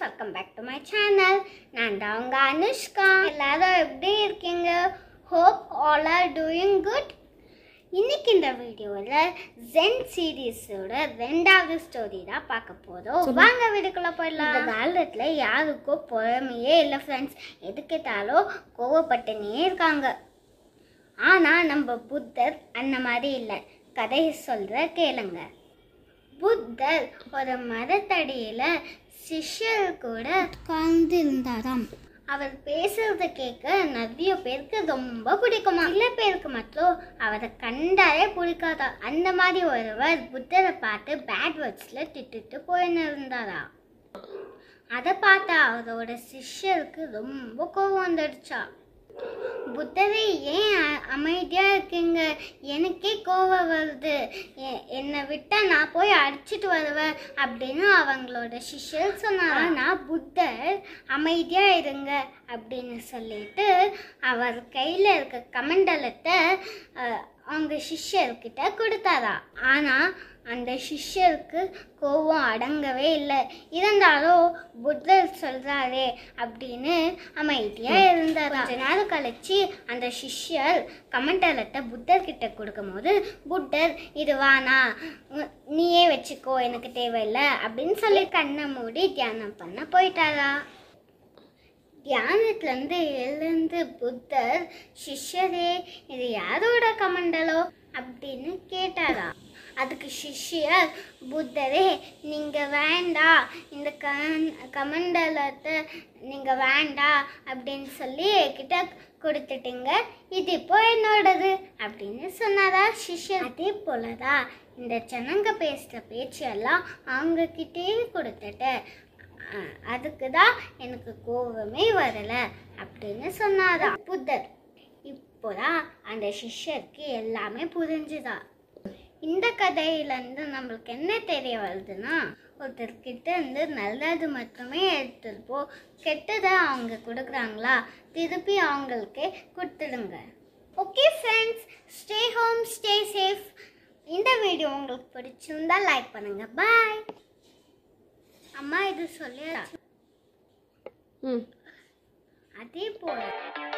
welcome back to my channel நான் தான் உங்க அனுஷ்கா எல்லாரும் எப்படி இருக்கீங்க hope all are doing good இன்னைக்கு இந்த வீடியோவில் ஜென் சீரீஸோட ரெண்டாவது ஸ்டோரி தான் பார்க்க போகிறோம் வாங்க வீடுக்குள்ளே போயிடலாம் இந்த காலத்தில் யாருக்கும் பொறுமையே இல்லை ஃப்ரெண்ட்ஸ் எதுக்கேட்டாலும் கோவப்பட்டுனே இருக்காங்க ஆனால் நம்ம புத்தர் அந்த மாதிரி இல்லை கதையை சொல்கிற கேளுங்க புத்தர் ஒரு மரத்தடியில சிஷ்யர் கூட உட்கார்ந்திருந்தாராம் அவர் பேசுறத கேட்க நிறைய பேருக்கு ரொம்ப பிடிக்குமா சில பேருக்கு மட்டும் அவரை கண்டாலே பிடிக்காதா அந்த மாதிரி ஒருவர் புத்தரை பார்த்து பேட் வேர்ட்ஸில் திட்டுட்டு போயின்னு இருந்தாரா அதை பார்த்த அவரோட சிஷ்யருக்கு ரொம்ப கோவம் வந்துடுச்சா புத்தரை ஏன் அ- அமைதியா இருக்கீங்க எனக்கே கோவம் வருது எ- என்னை விட்டா நான் போய் அடிச்சிட்டு வருவேன் அப்படின்னு அவங்களோட சிஷ்யர் சொன்னார் ஆனா புத்தர் அமைதியா இருங்க அப்படின்னு சொல்லிட்டு அவர் கையில இருக்க கமண்டலத்தை அஹ், அவங்க சிஷ்யர்கிட்ட கொடுத்தாரா ஆனா அந்த சிஷ்யருக்கு கோவம் அடங்கவே இல்லை இருந்தாலும் புத்தர் சொல்றாரே அப்படின்னு அமைதியா இருந்தார் கொஞ்ச நேரம் கழிச்சு அந்த சிஷ்யர் கமண்டலத்தை புத்தர் கிட்ட கொடுக்கும்போது புத்தர் இது வானா உ- நீயே வச்சுக்கோ எனக்கு தேவையில்லை அப்படின்னு சொல்லி கண்ணை மூடி தியானம் பண்ண போயிட்டாரா தியானத்துலேருந்து எழுந்து புத்தர் சிஷ்யரே இது யாரோட கமண்டலோ அப்படின்னு கேட்டாரா அதுக்கு சிஷ்யர் புத்தரே நீங்கள் வேண்டாம் இந்த கமன் கமண்டலத்தை நீங்கள் வேண்டாம் அப்படின்னு சொல்லி என்கிட்ட கொடுத்துட்டீங்க இது இப்போ என்னோடது அப்படின்னு சொன்னாரா சிஷ்யர் அதே போலதான் இந்த ஜனங்க பேசுகிற பேச்செல்லாம் அவங்க கிட்டே கொடுத்துட்டேன் அஹ் அதுக்கு தான் எனக்கு கோவமே வரல அப்படின்னு சொன்னாரா புத்தர் இப்போதான் அந்த சிஷ்யருக்கு எல்லாமே புரிஞ்சுதா இந்த கதையிலேருந்து நம்மளுக்கு என்ன தெரிய வருதுன்னா ஒருத்தர்கிட்ட இருந்து நல்லது மட்டுமே எடுத்துருப்போ கெட்டதை அவங்க கொடுக்குறாங்களா திருப்பி அவங்களுக்கே கொடுத்துடுங்க okay friends stay home stay safe இந்த வீடியோ உங்களுக்கு பிடிச்சிருந்தா லைக் பண்ணுங்க பாய் அம்மா இது சொல்லியாச்சு ம் அதே போல